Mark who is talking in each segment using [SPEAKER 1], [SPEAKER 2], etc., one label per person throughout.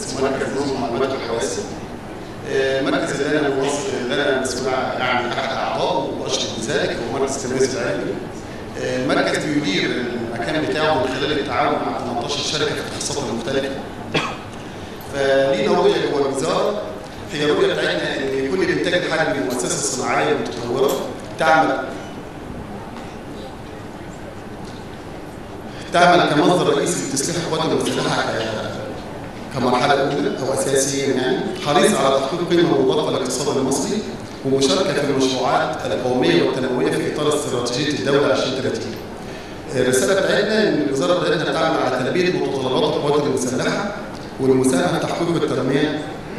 [SPEAKER 1] اسمه مركز نظم المعلومات والحواسب آه، المركز اللي انا موظف اللي انا مسؤول عن- يعني احد اعضائه واشرف بذلك هو مركز التمييز العلمي آه، المركز بيدير المكان بتاعه من خلال التعاون مع 18 شركه في التخصصات المختلفه فلينا رؤيه جوه الوزاره هي الرؤيه بتاعتنا ان كل الانتاج الحربي للمؤسسه الصناعيه المتطوره تعمل تعمل كمصدر رئيسي لتسليح القوات المسلحه ك- كمرحله اولى او اساسيا يعني حريص على تحقيق قيمه مضافه للاقتصاد المصري ومشاركه في المشروعات القوميه والتنمويه في اطار استراتيجيه الدوله 2030. الرساله بتاعتنا ان الوزاره بتاعتنا بتعمل على تلبيه متطلبات القوات المسلحه والمساهمه في تحقيق التنميه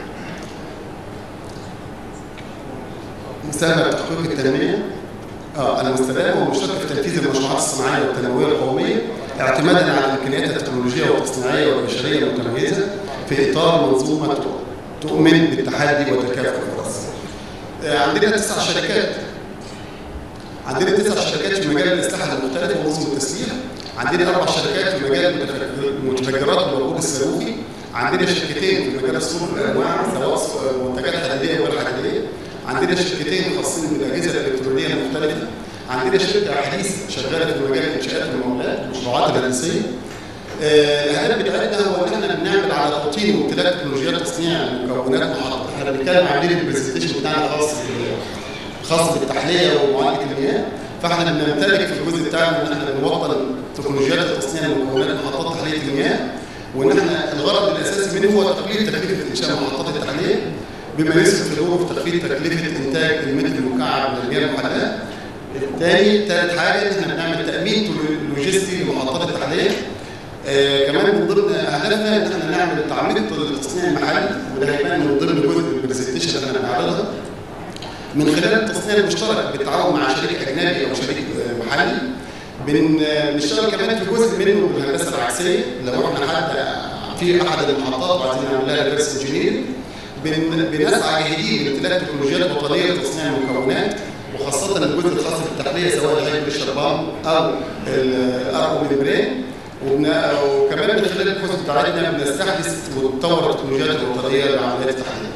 [SPEAKER 1] مساهمه في تحقيق التنميه اه المستدامه والمشاركه في تنفيذ المشروعات الصناعيه والتنمويه القوميه اعتمادا على الامكانيات التكنولوجيه والتصنيعيه والبشريه المتميزه في اطار منظومه تؤمن بالتحدي وتكافؤ الفرص. آه، عندنا تسع شركات عندنا تسع شركات في مجال الاسلحه المختلفه ونظم التسليح عندنا اربع شركات في مجال المتفجرات والوقود الصاروخي عندنا شركتين في مجال الصلب الانواع سواء منتجات حديديه وغير حديديه عندنا شركتين خاصين بالاجهزه الالكترونيه المختلفه عندنا شركه حديث شغاله في مجال انشاءات المقاولات المشروعات الهندسيه آه، الهدف بتاعتنا هو ان احنا بنعمل على توطين وامتلاك تكنولوجيات تصنيع مكونات محطه احنا بنتكلم عاملين البرزنتيشن بتاعنا خاص بال- خاص بالتحليه ومعالجه المياه فاحنا بنمتلك في الجزء بتاعنا ان احنا بنوطن تكنولوجيات تصنيع المكونات محطات تحليه المياه وان احنا الغرض الاساسي منه هو تقليل تكلفه انشاء محطات التحليه بما يسهم في دوره في تخفيض تكلفه انتاج المتر المكعب من المياه المحلاه. الثاني ثالث حاجه ان احنا بنعمل تامين لوجستي لمحطات التحليه. آه كمان من ضمن اهدافنا ان احنا نعمل تعميق التصنيع المحلي وده هيبان من ضمن جزء البرزنتيشن اللي احنا بنعرضها. من خلال التصنيع المشترك بالتعاون مع شريك اجنبي او شريك آه، محلي بن- بنشتغل كمان في جزء منه بالهندسه العكسيه لو احنا حتى في احد المحطات وعايزين نعمل لها ريفرس انجينيرنج بنسعى جاهدين لامتلاك تكنولوجيات وطنيه لتصنيع المكونات وخاصه الجزء الخاص بالتحليه سواء الهاي بريشر بام او الاربو ميمبرين وبن- وكمان من خلال الكورس بتاعتنا بنستحدث ونطور التكنولوجيات الوطنيه لعمليات التحليه.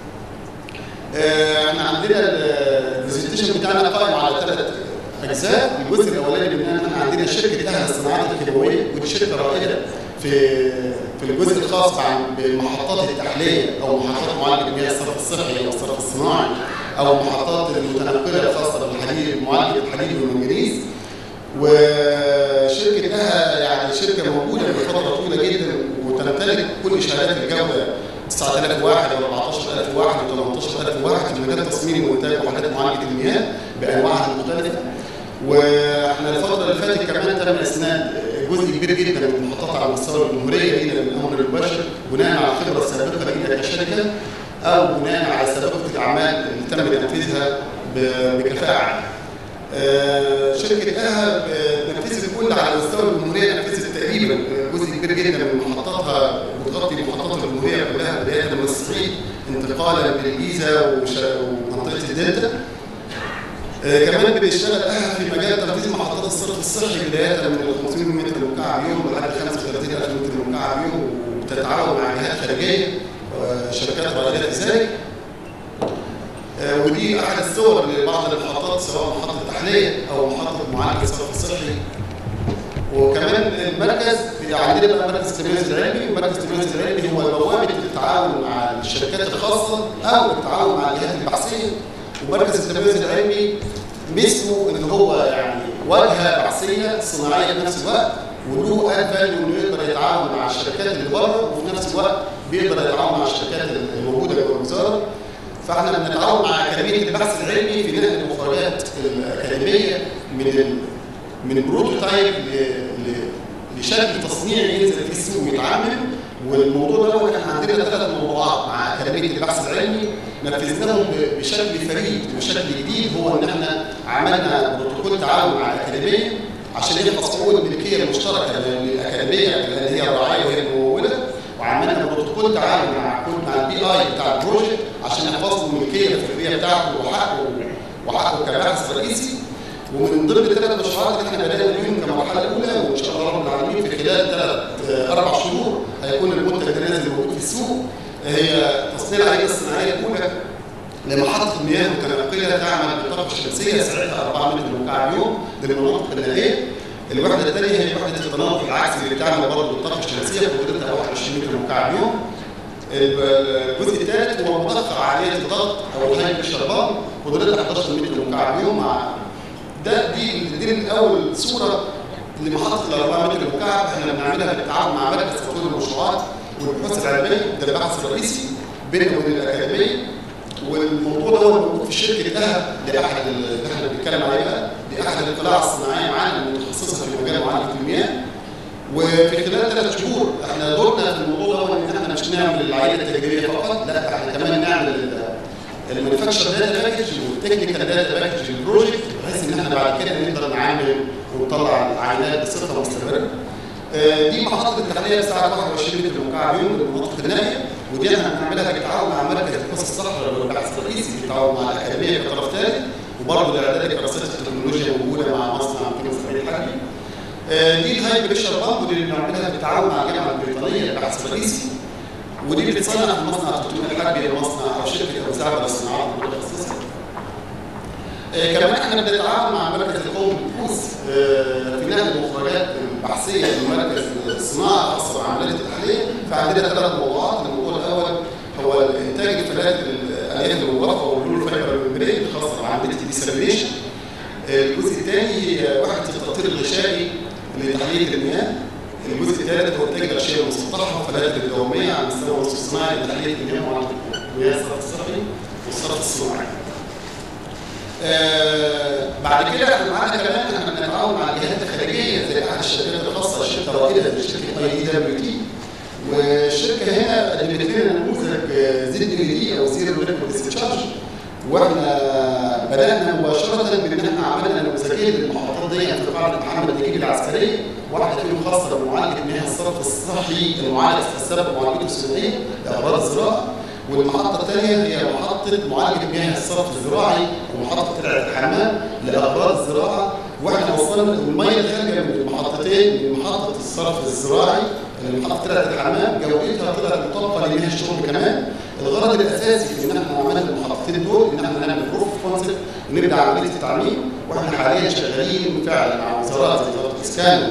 [SPEAKER 1] آه، احنا عندنا البرزنتيشن بتاعنا قائم على ثلاث اجزاء الجزء الاولاني ان احنا عندنا شركه اهل الصناعات الكيماويه ودي شركه رائده في في الجزء الخاص عن بمحطات التحليه او محطات معالجه المياه الصرف الصحي او الصرف الصناعي او المحطات المتنقله الخاصه بالحديد معالجه الحديد والمنجنيز وشركه اها يعني شركه موجوده لفتره طويله جدا وتمتلك كل شهادات الجوده 9000 واحد و 14000 واحد و 18000 واحد في مجال تصميم وانتاج وحدات معالجه المياه بانواعها المختلفه واحنا الفتره اللي فاتت كمان تم اسناد جزء كبير جدا من المحطات على مستوى الجمهوريه لينا بالامر المباشر بناء على الخبره السابقه لينا كشركه او بناء على سابقه الاعمال اللي تم تنفيذها ب- بكفاءه عاليه. آه، شركة اها نفذت كل على مستوى الجمهورية نفذت تقريبا جزء كبير جدا من محطاتها بتغطي محطات الجمهورية كلها بداية من الصعيد انتقالا للجيزة وش- ومنطقة الدلتا. آه، كمان بيشتغل اها في مجال تنفيذ محطات الصرف الصحي بداية من 500 متر مكعب يوم لحد 35000 متر مكعب يوم وبتتعاون مع جهات خارجية آه، شركات رائدة في ذلك. آه، ودي احد الصور لبعض المحطات سواء محطه تحليه او محطه معالجه الصرف الصحي وكمان المركز عندنا بقى مركز التمييز العلمي ومركز التمييز العلمي هو بوابه التعاون مع الشركات الخاصه او التعاون مع الجهات البحثيه ومركز التمييز العلمي باسمه ان هو يعني واجهه بحثيه صناعيه في نفس الوقت وله اد فاليو انه يقدر يتعاون مع الشركات اللي بره وفي نفس الوقت بيقدر يتعاون مع الشركات الموجوده جوه الوزاره فاحنا بنتعاون مع اكاديميه البحث العلمي في نقل المخرجات الاكاديميه من ال... من بروتوتايب ل... ل... لشكل تصنيعي ينزل في السوق ويتعامل والموضوع ده احنا عندنا ثلاث موضوعات مع اكاديميه البحث العلمي نفذناهم ب- بشكل فريد وشكل جديد هو ان احنا عملنا بروتوكول تعاون مع الاكاديميه عشان يحفظ حقوق الملكيه المشتركه للاكاديميه لان هي الراعيه وهي المموله وعملنا بروتوكول تعاون مع كل مع البي اي بتاع البروجكت عشان يحفظ له الملكيه الفكريه بتاعته وحقه وحقه كباحث رئيسي ومن ضمن الثلاث مشروعات اللي احنا بدانا بيهم كمرحله اولى وان شاء الله رب العالمين في خلال ثلاث آه، اربع شهور هيكون المنتج ده نازل موجود في السوق هي تصنيع العينه الصناعيه الاولى لمحطه المياه المتنقله تعمل بالطاقه الشمسيه سعتها 4 متر مكعب يوم للمناطق النائيه الوحده الثانيه هي وحده التناقل العكسي اللي بتعمل برضه بالطاقه الشمسيه قدرتها 21 متر مكعب يوم الجزء الثالث هو مضخه عاليه الضغط او الهاي بريشر بامب قدرتها 11 متر مكعب يوم مع ده دي دي من اول صوره لمحطه ال 4 متر مكعب احنا بنعملها بالتعاون مع مركز تطوير المشروعات والبحوث العلميه ده البحث الرئيسي بيننا وبين الاكاديميه والموضوع ده موجود في شركه دهب لاحد اللي احنا بنتكلم عليه بقى لاحد القلاع الصناعيه معانا المتخصصه في مجال معالجه المياه وفي خلال ثلاث شهور احنا دورنا في الموضوع ده ان احنا مش نعمل العينه التجريبيه فقط لا احنا كمان نعمل المانيفاكتشر داتا باكج والتكنيكال داتا باكج للبروجكت بحيث ان احنا بعد كده نقدر نعمل ونطلع العينات بصفه مستمره. دي محطه التحليه بسعه 21 متر مكعب يوم للمناطق النائيه ودي احنا هنعملها بالتعاون مع مركز البحوث الصحراء والبحث الرئيسي بالتعاون مع الاكاديميه كطرف ثالث وبرضه لاعداد كراسات التكنولوجيا موجوده مع مصنع 270 الحربي. دي الهاي بريشر بامب اللي بنعملها بالتعاون مع الجامعه البريطانيه للبحث الرئيسي ودي بتصنع في مصنع 300 الحربي مصنع او شركه مساعده للصناعات المتخصصه. كمان احنا بنتعاون مع مركز القومي للبحوث في نقل المخرجات البحثيه لمركز الصناعه الخاصه بعمليه التحليه فعندنا ثلاث موضوعات الموضوع الاول هو الانتاج الفلات الالياف المضافه والبلور فايبر ميمبرين الخاصه بعمليه الديسلينيشن الجزء الثاني هي وحده التطهير الغشائي لتحليه المياه الجزء الثالث هو انتاج الاشياء المسطحه والفلات الدواميه على مستوى الوسط الصناعي لتحليه المياه وعلى المياه الصرف الصحي والصرف الصناعي. آه بعد كده احنا معانا كمان احنا بنتعاون مع الجهات الخارجيه زي احد الشركات الخاصه الشركه الرائده زي شركه اي دي دبليو تي والشركه هنا قدمت لنا نموذج زد دي او زيرو ريكورد ديسشارج واحنا بدانا مباشره بان احنا عملنا نموذجين للمحطات دي في قاعده محمد نجيب العسكريه واحده فيهم خاصه بمعالجه مياه الصرف الصحي المعالج السبب معالجته السنيه لاغراض الزراعه والمحطه الثانيه هي محطه معالجه مياه الصرف الزراعي ومحطه ترعه الحمام لاغراض الزراعه واحنا وصلنا الميه الخارجه من المحطتين من محطه الصرف الزراعي محطه ترعه الحمام جودتها طلعت مطابقه لمياه الشرب كمان الغرض الاساسي في ان احنا عملنا المحطتين دول ان احنا نعمل بروف كونسبت ونبدا عمليه التعميم واحنا حاليا شغالين فعلا مع وزارات زي وزاره الاسكان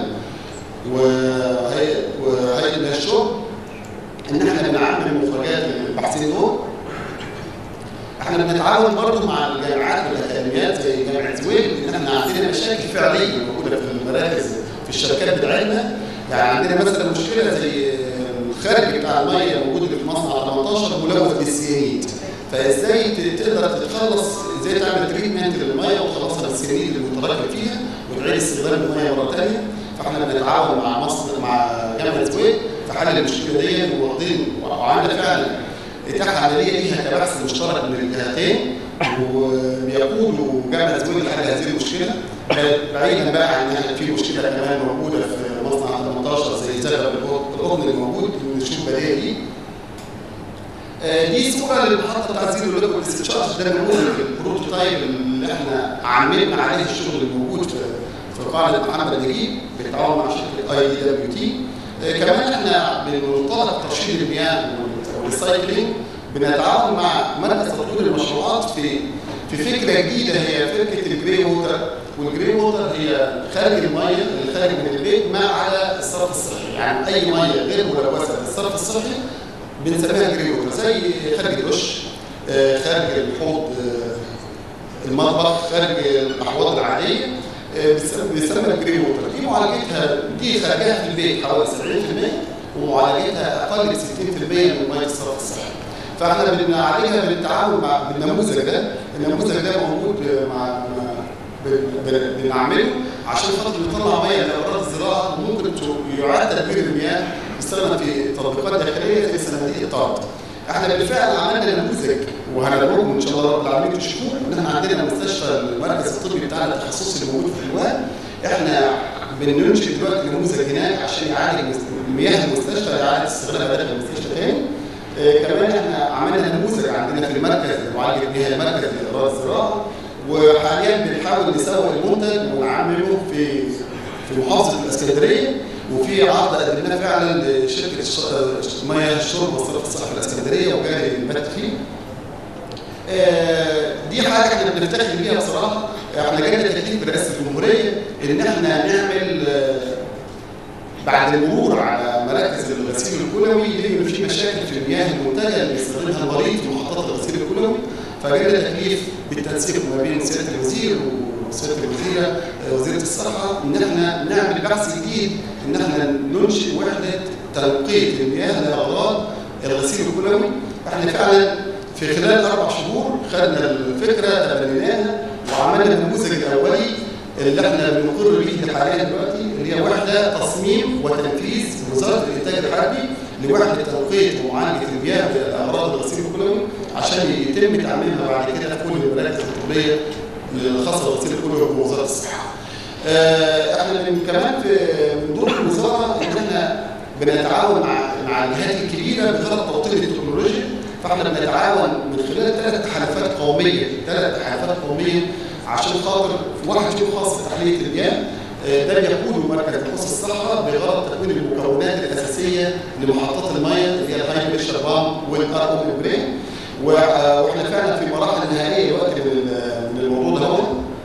[SPEAKER 1] وهيئه مياه الشرب ان احنا بنعمل المخرجات البحثين دول احنا بنتعاون برضه مع الجامعات والاكاديميات زي جامعه زويل ان احنا عندنا مشاكل فعليه موجوده في المراكز في الشركات بتاعتنا يعني عندنا مثلا مشكله زي الخارج بتاع الميه موجود في مصنع 18 ملوث بالسيانيد فازاي تقدر تتخلص ازاي تعمل تريتمنت للميه وتخلصها من السيانيد المتراكم فيها وتعيد استخدام الميه مره ثانيه فاحنا بنتعاون مع مصر مع جامعه زويل في حل المشكله دي واخدين وعندنا فعلا اتاحه عمليه ليها كبحث مشترك من الجهتين وبيقودوا جامعه زويل لحل هذه المشكله بعيدا بقى عن ان في مشكله كمان موجوده في مصنع 18 زي زغب القطن اللي موجود نشوف بدائل دي دي صوره للمحطه بتاعت زيرو ليكويد ديسشارج ده نموذج البروتوتايب اللي احنا عملنا عليه الشغل الموجود في في قاعده محمد نجيب بالتعاون مع شركه اي دي دبليو تي كمان احنا بمنطلق ترشيد المياه والريسايكلينج بنتعاون مع مركز تطوير المشروعات في في فكره جديده هي فكره الجري ووتر والجري ووتر هي خارج الميه اللي خارج من البيت ما على الصرف الصحي يعني اي ميه غير ملوثه بالصرف الصحي بنسميها جري ووتر زي خارج الدش خارج الحوض المطبخ خارج الاحواض العاديه بيسمى الجري ووتر دي معالجتها دي خارجها في البيت حوالي 70% ومعالجتها اقل من 60% من ميه الصرف الصحي فاحنا بنعالجها بالتعاون مع بالنموذج ده النموذج ده موجود مع بنعمله عشان خاطر نطلع ميه لاغراض الزراعه وممكن يعاد تدوير المياه يستخدم في تطبيقات داخليه زي صناديق الطاقه. احنا بالفعل عملنا نموذج وهنقولكم ان شاء الله رب العالمين تشوفوه ان احنا عندنا مستشفى المركز الطبي بتاعنا التخصصي اللي موجود في حلوان احنا بننشئ دلوقتي نموذج هناك عشان يعالج مياه المستشفى يعالج استخدامها داخل المستشفى تاني. آه كمان احنا عملنا نموذج عندنا في المركز معالجه مياه المركز لاغراض الزراعه وحاليا بنحاول نسوق المنتج ونعمله في في محافظه الاسكندريه وفي عرض قدمناه فعلا لشركه الش- مياه الشرب والصرف الصحي في الاسكندريه وجاري البت فيه. آه، دي حاجه احنا بنفتخر بيها بصراحه احنا جالنا تكليف برئاسه الجمهوريه ان احنا نعمل آه، بعد المرور على مراكز الغسيل الكلوي لان في مشاكل في المياه المنتجه اللي بيستخدمها المريض في محطات الغسيل الكلوي فجالنا تكليف بالتنسيق ما بين سياده الوزير وسياده الوزيره آه، وزيره الصحه ان احنا نعمل بحث جديد ان احنا ننشئ وحده تنقيه المياه لاغراض الغسيل الكلوي احنا فعلا في خلال اربع شهور خدنا الفكره تبنيناها وعملنا النموذج الاولي اللي احنا بنقر به حاليا دلوقتي اللي هي وحده تصميم وتنفيذ وزاره الانتاج الحربي لوحده تنقيه ومعالجه المياه لامراض الغسيل الكلوي عشان يتم تعميمها بعد كده في كل المراكز الطبيه الخاصه بالغسيل الكلوي بوزاره الصحه. آه، احنا من كمان في من دور الوزاره ان احنا بنتعاون مع مع الجهات الكبيره بغرض توطين التكنولوجيا فاحنا بنتعاون من خلال ثلاث تحالفات قوميه ثلاث تحالفات قوميه عشان خاطر في واحد فيهم خاص بتحليه المياه آه، ده بيقوده مركز بحوث الصحه بغرض تكوين المكونات الاساسيه لمحطات المياه اللي هي الهاي بريشر بام والار او برين واحنا فعلا في مراحل نهائيه دلوقتي من ال- من الموضوع ده هو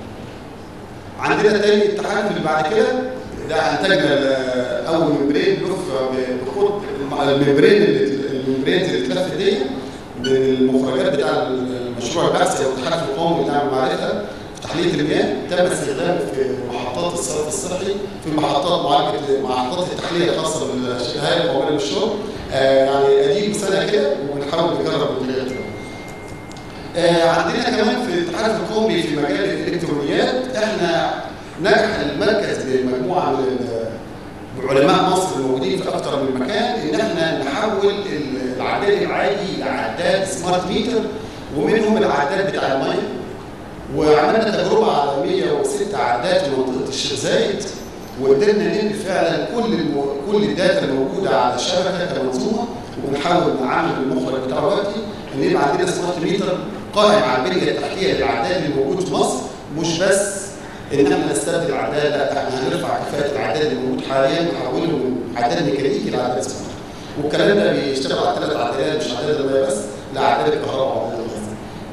[SPEAKER 1] عندنا تاني التحالف اللي بعد كده ده انتجنا ال- اول ممبرين لف بخط الممبرين اللي الممبرين اللي اتلفت دي من المخرجات بتاع المشروع البحثي او التحالف القومي بتاع المعرفه في تحليه المياه تم استخدامه في محطات الصرف الصحي في محطات معالجه محطات التحليه الخاصه بالهيئه القوميه للشرب آه، يعني قديم سنه كده وبنحاول نجرب الطريقه آه، عندنا كمان في الاتحاد القومي في مجال الالكترونيات احنا نجح المركز بمجموعه من ال- بعلماء مصر الموجودين في اكثر من مكان ان احنا نحول ال- العداد العادي لعداد سمارت ميتر ومنهم العداد بتاع الميه وعملنا تجربه على 106 عداد في منطقه الشيخ زايد وقدرنا ننقل فعلا كل المو... كل الداتا الموجوده على الشبكه كمنظومه وبنحاول نعمل المخرج بتاع دلوقتي ان يبقى عندنا سمارت ميتر قائم على البنيه التحتيه للعداد اللي موجود في مصر مش بس ان احنا نستبدل العداد لا احنا هنرفع كفاءه العداد اللي موجود حاليا ونحوله من عداد ميكانيكي لعداد سمارت والكلام ده بيشتغل على ثلاث عدادات مش عداد الميه بس لا عداد الكهرباء وعداد الغاز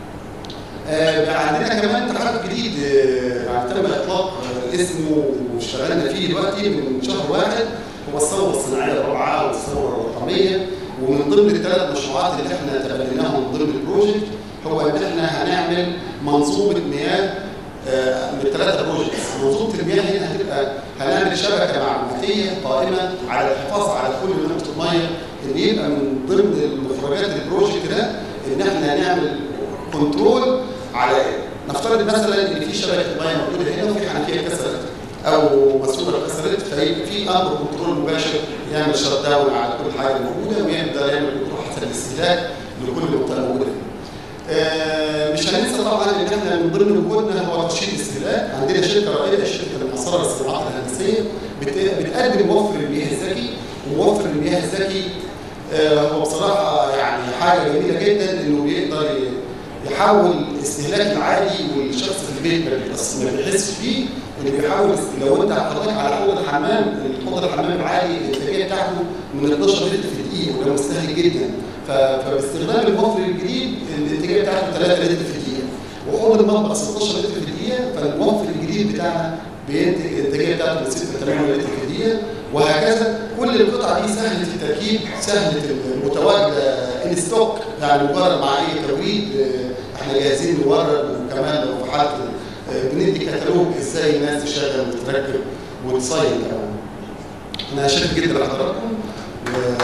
[SPEAKER 1] آه، بقى عندنا كمان تحرك جديد آه، يعني تم اطلاق آه، اسمه واشتغلنا فيه دلوقتي من شهر واحد هو الثوره الصناعيه الرابعه والثوره الرقميه ومن ضمن الثلاث مشروعات اللي احنا تبنيناهم من ضمن البروجكت هو ان احنا هنعمل منظومه مياه آه، من ثلاثه بروجكتس منظومه المياه هنا هتبقى هنعمل شبكه معلوماتيه قائمه على الحفاظ على كل نقطه ميه ان يبقى من ضمن المخرجات البروجكت ده ان احنا نعمل كنترول على نفترض مثلا ان في شبكه ميه موجوده هنا وفي حنفيه اتكسرت او ماسوره اتكسرت فيبقى في امر كنترول مباشر يعمل شت داون على كل حاجه موجوده ويقدر يعمل كنترول حسب الاستهلاك لكل منطقه موجوده هنا. آه، مش هننسى طبعا ان احنا من ضمن وجودنا هو ترشيد الاستهلاك عندنا شركه رائده شركه المسار الصناعات الهندسيه بت- بتقدم موفر المياه الذكي وموفر المياه الذكي آه، هو بصراحه يعني حاجه جميله جدا انه بيقدر ي- يحول الاستهلاك العادي والشخص في البيت ما بيحس- ما بيحسش فيه انه بيحول لو انت حضرتك على حوض الحمام الحوض الحمام العادي الانتاجيه بتاعته من 12 لتر في الدقيقه وده مستهلك جدا ف- فباستخدام الموفر الجديد الانتاجيه بتاعته 3 لتر في الدقيقه وحوض المطبخ 16 لتر في الدقيقه فالموفر الجديد بتاعنا بينتج الانتاجيه بتاعته من 6 ل 8 لتر في الدقيقه وهكذا كل القطع دي سهله التركيب سهله المتواجده ان ستوك يعني مجرد مع اي توريد آه، احنا جاهزين نورد وكمان لو في حاله آه، بندي كتالوج ازاي الناس تشغل وتركب وتصين كمان. انا شاكر جدا لحضراتكم و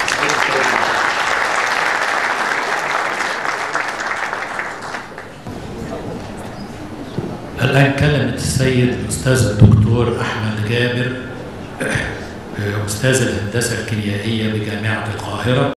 [SPEAKER 2] الآن كلمت السيد الأستاذ الدكتور أحمد جابر أستاذ الهندسة الكيميائية بجامعة القاهرة